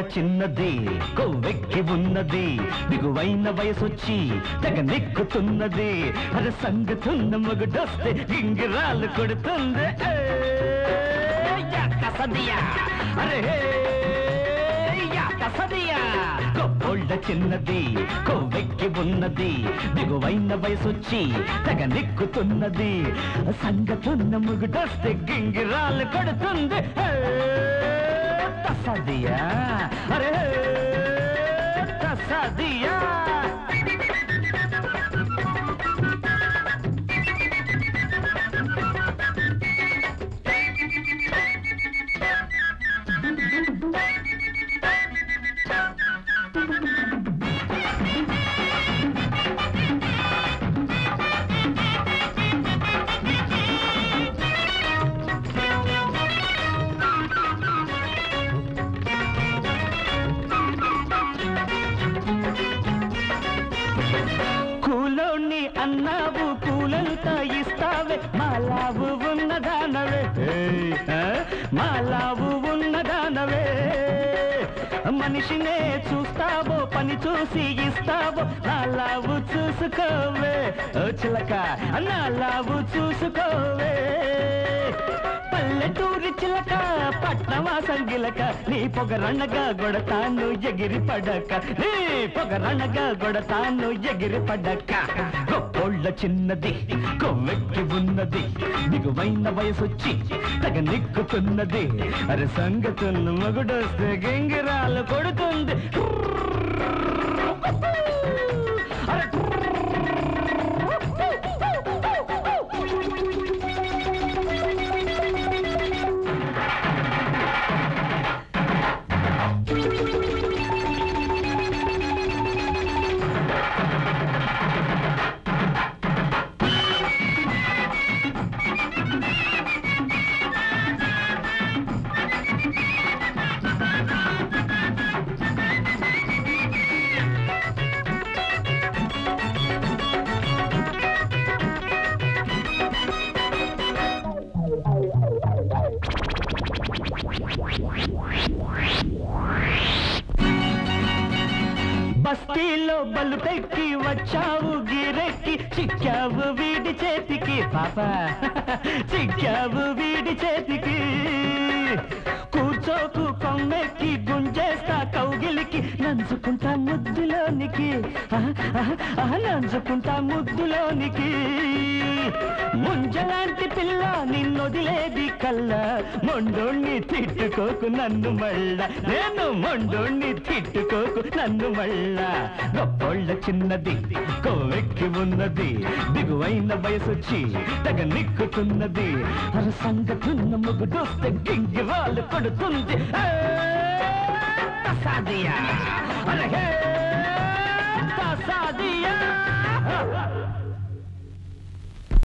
చిన్నది కొవ్వెక్కి ఉన్నది దిగువైన వయసొచ్చి తెగ నెక్కుతున్నది అది సంగతున్న మగుడొస్తే గింగిరాలు కొడుతుంది ఏయ్, యా కసదియా అరే హే, యా కసదియా కొవ్వొళ్ళ చిన్నది కొవ్వెక్కి ఉన్నది దిగువైన వయసొచ్చి తెగ నెక్కుతున్నది సంగతున్న ముగుడొస్తే గింగిరాలు కొడుతుంది ఏయ్, తసదియా అరే తసదియా కూలోని అన్నావు కూలంతా ఇస్తావే మాలావు ఉన్నదానవే ఏయ్, ఆ? మాలావు ఉన్నదానవే మనిషినే చూస్తావో పని చూసి ఇస్తావో నాలావు చూసుకోవే ఓ చిలక నాలావు చూసుకోవే పల్లెటూరి చిలక పట్నవాసం గిలక నీ పొగరన్నగా గొడతాను ఎగిరి పడక నీ పొగరన్నగా గొడతాను ఎగిరి పడక గొప్పోళ్ళ చిన్నది కొవ్వెక్కి ఉన్నది దిగువైన వయసొచ్చి తగ నిక్కుతున్నది అరే సంగతున్న మగుడొస్తే గంగిరాలు కొడుతుంది అరే బస్తీలో బలు పెట్టి వచ్చావు గిరెక్కి చిక్కావు వీడి చేతికి పాప చిక్కావు వీడి చేతికి కూర్చోకు కొమ్మెక్కి గుంజేస్తా కౌగిలికి నంచుకుంటా ముద్దులోనికి ఆహ్, ఆహ్, ఆహ్, నంచుకుంటా ముద్దులోనికి ముంజలాంటి పిల్ల నిన్నొదిలేది కల్లా మొండోణ్ణి తిట్టుకోకు నన్ను మళ్ళా నేను మొండోణ్ణి తిట్టుకోకు నన్ను మళ్ళా గొప్పోళ్ళ చిన్నది కొవ్వెక్కి ఉన్నది దిగువైన వయసొచ్చి తెగ నిక్కుతున్నది అర సంగతున్న ముగుడొస్తే గింగి వాళ్ళు కొడుతుంది ఏ, తసాదియా అరే హే, తసాదియా